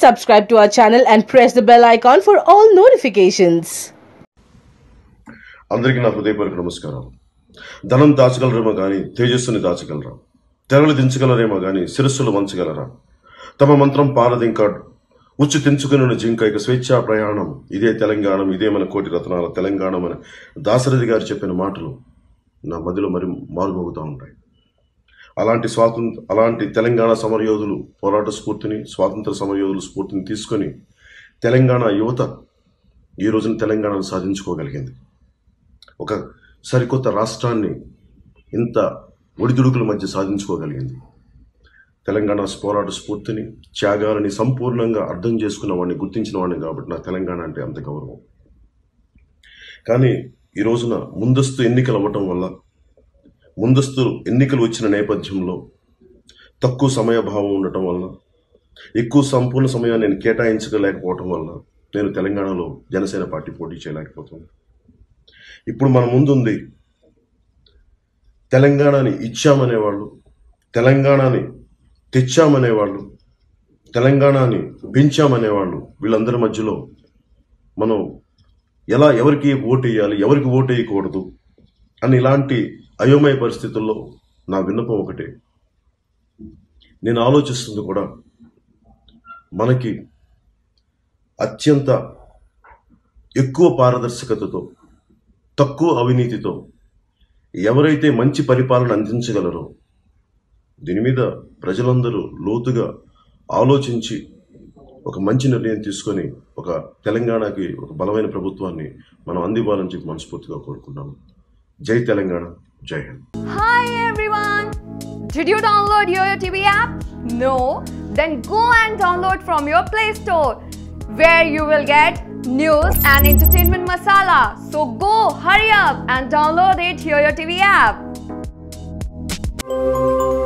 subscribe to our channel and press the bell icon for all notifications. అందరికీ నా హృదయపూర్వక నమస్కారం ధనం దాచగలరేమో కానీ తేజస్సుని దాచగలరా తెరలు దించగలరేమో కానీ శిరస్సులు వంచగలరా తమ మంత్రం పారదింకాడు ఉచ్చు తెంచుకుని జింక ఇక స్వేచ్ఛా ప్రయాణం ఇదే తెలంగాణ ఇదే మన కోటి రత్నాల తెలంగాణ మన దాశరథి గారు చెప్పిన మాటలు నా మదిలో మరి మారుమోగుతూ ఉంటాయి అలాంటి స్వాతంత్ర అలాంటి తెలంగాణ సమరయోధులు పోరాట స్ఫూర్తిని స్వాతంత్ర సమరయోధుల స్ఫూర్తిని తీసుకొని తెలంగాణ యువత ఈ రోజున తెలంగాణను సాధించుకోగలిగింది ఒక సరికొత్త రాష్ట్రాన్ని ఇంత ఒడిదుడుకుల మధ్య సాధించుకోగలిగింది తెలంగాణ పోరాట స్ఫూర్తిని త్యాగాలని సంపూర్ణంగా అర్థం చేసుకున్న వాడిని గుర్తించిన వాడిని కాబట్టి నా తెలంగాణ అంటే అంత గౌరవం కానీ ఈ రోజున ముందస్తు ఎన్నికలు అవ్వటం వల్ల ముందస్తు ఎన్నికలు వచ్చిన నేపథ్యంలో తక్కువ సమయభావం ఉండటం వల్ల ఎక్కువ సంపూర్ణ సమయాన్ని నేను కేటాయించలేకపోవటం వల్ల నేను తెలంగాణలో జనసేన పార్టీ పోటీ చేయలేకపోతున్నాను ఇప్పుడు మన ముందుంది తెలంగాణని ఇచ్చామనేవాళ్ళు తెలంగాణని తెచ్చామనేవాళ్ళు తెలంగాణని పెంచామనేవాళ్ళు వీళ్ళందరి మధ్యలో మనం ఎలా ఎవరికి ఓటు వేయాలి ఎవరికి ఓటు వేయకూడదు అని ఇలాంటి అయోమయ పరిస్థితుల్లో నా విన్నపం ఒకటే నేను ఆలోచిస్తుంది కూడా మనకి అత్యంత ఎక్కువ పారదర్శకతతో తక్కువ అవినీతితో ఎవరైతే మంచి పరిపాలన అందించగలరో దీని మీద ప్రజలందరూ లోతుగా ఆలోచించి ఒక మంచి నిర్ణయం తీసుకొని ఒక తెలంగాణకి ఒక బలమైన ప్రభుత్వాన్ని మనం అందివ్వాలని చెప్పి మనస్ఫూర్తిగా కోరుకున్నాను జై తెలంగాణ జై Hind Hi everyone! Did you download YoYo TV app? No? Then go and download from your Play Store where you will get news and entertainment masala. So go, hurry up and download it YoYo TV app.